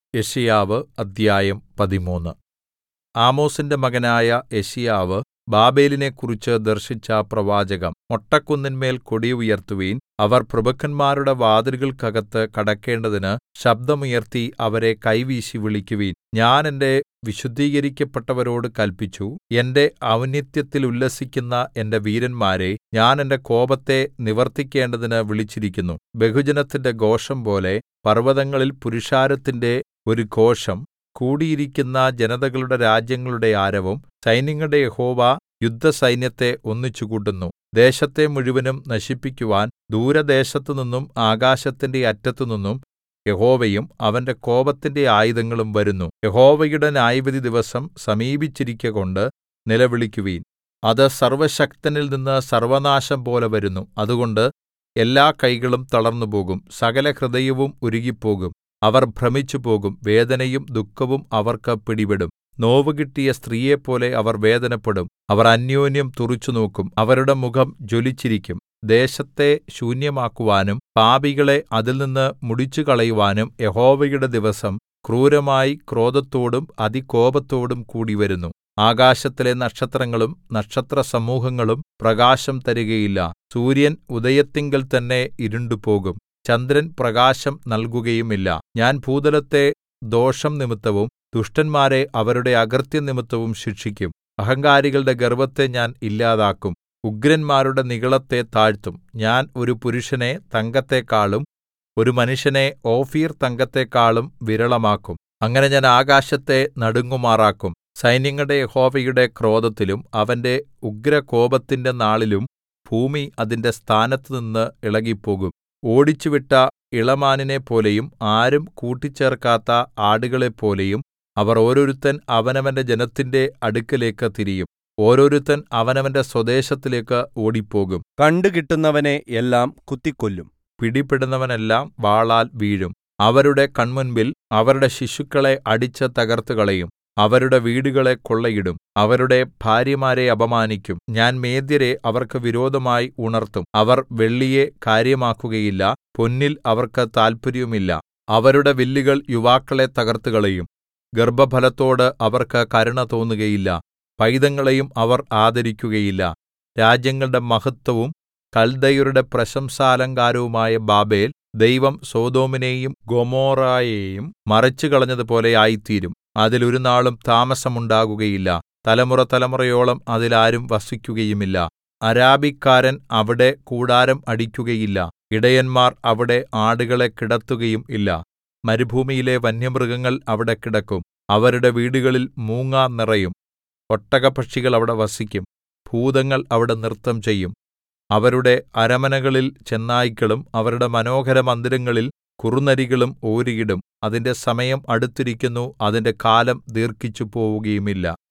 യെശയ്യാവ് അദ്ധ്യായം പതിമൂന്ന് ആമോസിന്റെ മകനായ യെശയ്യാവ് ബാബേലിനെക്കുറിച്ച് ദർശിച്ച പ്രവാചകം മൊട്ടക്കുന്നിന്മേൽ കൊടി ഉയർത്തുവിൻ അവർ പ്രഭുക്കന്മാരുടെ വാതിലുകൾക്കകത്ത് കടക്കേണ്ടതിന് ശബ്ദമുയർത്തി അവരെ കൈവീശി വിളിക്കുവിൻ ഞാൻ എന്റെ വിശുദ്ധീകരിക്കപ്പെട്ടവരോട് കല്പിച്ചു എന്റെ ഔന്നത്യത്തിൽ ഉല്ലസിക്കുന്ന എന്റെ വീരന്മാരെ ഞാൻ എന്റെ കോപത്തെ നിവർത്തിക്കേണ്ടതിന് വിളിച്ചിരിക്കുന്നു ബഹുജനത്തിന്റെ ഘോഷംപോലെ പർവ്വതങ്ങളിൽ പുരുഷാരത്തിന്റെ ഒരു ഘോഷം കൂടിയിരിക്കുന്ന ജനതകളുടെ രാജ്യങ്ങളുടെ ആരവം സൈന്യങ്ങളുടെ യഹോവ യുദ്ധസൈന്യത്തെ ഒന്നിച്ചുകൂട്ടുന്നു ദേശത്തെ മുഴുവനും നശിപ്പിക്കുവാൻ ദൂരദേശത്തുനിന്നും ആകാശത്തിന്റെ അറ്റത്തുനിന്നും യഹോവയും അവന്റെ കോപത്തിന്റെ ആയുധങ്ങളും വരുന്നു യഹോവയുടെ ന്യായവിധി ദിവസം സമീപിച്ചിരിക്കകൊണ്ട് നിലവിളിക്കുവിൻ അത് സർവ്വശക്തനിൽ നിന്ന് സർവ്വനാശം പോലെ വരുന്നു അതുകൊണ്ട് എല്ലാ കൈകളും തളർന്നുപോകും സകല ഹൃദയവും ഉരുകിപ്പോകും അവർ ഭ്രമിച്ചുപോകും വേദനയും ദുഃഖവും അവർക്ക് പിടിപെടും നോവുകിട്ടിയ സ്ത്രീയെപ്പോലെ അവർ വേദനപ്പെടും അവർ അന്യോന്യം തുറിച്ചുനോക്കും അവരുടെ മുഖം ജ്വലിച്ചിരിക്കും ദേശത്തെ ശൂന്യമാക്കുവാനും പാപികളെ അതിൽനിന്ന് മുടിച്ചുകളയുവാനും യഹോവയുടെ ദിവസം ക്രൂരമായി ക്രോധത്തോടും അതികോപത്തോടും കൂടിവരുന്നു ആകാശത്തിലെ നക്ഷത്രങ്ങളും നക്ഷത്രസമൂഹങ്ങളും പ്രകാശം തരുകയില്ല സൂര്യൻ ഉദയത്തിങ്കൽ തന്നെ ഇരുണ്ടുപോകും ചന്ദ്രൻ പ്രകാശം നൽകുകയുമില്ല ഞാൻ ഭൂതലത്തെ ദോഷം നിമിത്തവും ദുഷ്ടന്മാരെ അവരുടെ അകൃത്യം നിമിത്തവും ശിക്ഷിക്കും അഹങ്കാരികളുടെ ഗർവ്വത്തെ ഞാൻ ഇല്ലാതാക്കും ഉഗ്രന്മാരുടെ നിഗളത്തെ താഴ്ത്തും ഞാൻ ഒരു പുരുഷനെ തങ്കത്തെക്കാളും ഒരു മനുഷ്യനെ ഓഫീർ തങ്കത്തെക്കാളും വിരളമാക്കും അങ്ങനെ ഞാൻ ആകാശത്തെ നടുങ്ങുമാറാക്കും സൈന്യങ്ങളുടെ യഹോവയുടെ ക്രോധത്തിലും അവന്റെ ഉഗ്രകോപത്തിന്റെ നാളിലും ഭൂമി അതിന്റെ സ്ഥാനത്തുനിന്ന് ഇളകിപ്പോകും ഓടിച്ചുവിട്ട ഇളമാനിനെപ്പോലെയും ആരും കൂട്ടിച്ചേർക്കാത്ത ആടുകളെപ്പോലെയും അവർ ഓരോരുത്തൻ അവനവന്റെ ജനത്തിന്റെ അടുക്കലേക്ക് തിരിയും ഓരോരുത്തൻ അവനവന്റെ സ്വദേശത്തിലേക്ക് ഓടിപ്പോകും കണ്ടുകിട്ടുന്നവനെ എല്ലാം കുത്തിക്കൊല്ലും പിടിപെടുന്നവനെല്ലാം വാളാൽ വീഴും അവരുടെ കൺമുൻപിൽ അവരുടെ ശിശുക്കളെ അടിച്ച് തകർത്തുകളയും അവരുടെ വീടുകളെ കൊള്ളയിടും അവരുടെ ഭാര്യമാരെ അപമാനിക്കും ഞാൻ മേദ്യരെ അവർക്ക് വിരോധമായി ഉണർത്തും അവർ വെള്ളിയെ കാര്യമാക്കുകയില്ല പൊന്നിൽ അവർക്ക് താല്പര്യവുമില്ല അവരുടെ വില്ലുകൾ യുവാക്കളെ തകർത്തുകളയും ഗർഭഫലത്തോട് അവർക്ക് കരുണ തോന്നുകയില്ല പൈതങ്ങളെയും അവർ ആദരിക്കുകയില്ല രാജ്യങ്ങളുടെ മഹത്വവും കൽദയരുടെ പ്രശംസാലങ്കാരവുമായ ബാബേൽ ദൈവം സൊദോമിനെയും ഗൊമോറായെയും മറിച്ചുകളഞ്ഞതുപോലെ ആയിത്തീരും അതിൽ ഒരുനാളും താമസമുണ്ടാകുകയില്ല തലമുറ തലമുറയോളം അതിൽ ആരും വസിക്കുകയുമില്ല അരാബിക്കാരൻ അവിടെ കൂടാരം അടിക്കുകയില്ല ഇടയന്മാർ അവിടെ ആടുകളെ കിടത്തുകയും ഇല്ല മരുഭൂമിയിലെ വന്യമൃഗങ്ങൾ അവിടെ കിടക്കും അവരുടെ വീടുകളിൽ മൂങ്ങ നിറയും ഒട്ടകപ്പക്ഷികൾ അവിടെ വസിക്കും ഭൂതങ്ങൾ അവിടെ നൃത്തം ചെയ്യും അവരുടെ അരമനകളിൽ ചെന്നായ്ക്കളും അവരുടെ മനോഹര മന്ദിരങ്ങളിൽ കുറുനരികളും ഓരിയിടും അതിന്റെ സമയം അടുത്തിരിക്കുന്നു അതിന്റെ കാലം ദീർഘിച്ചു പോവുകയുമില്ല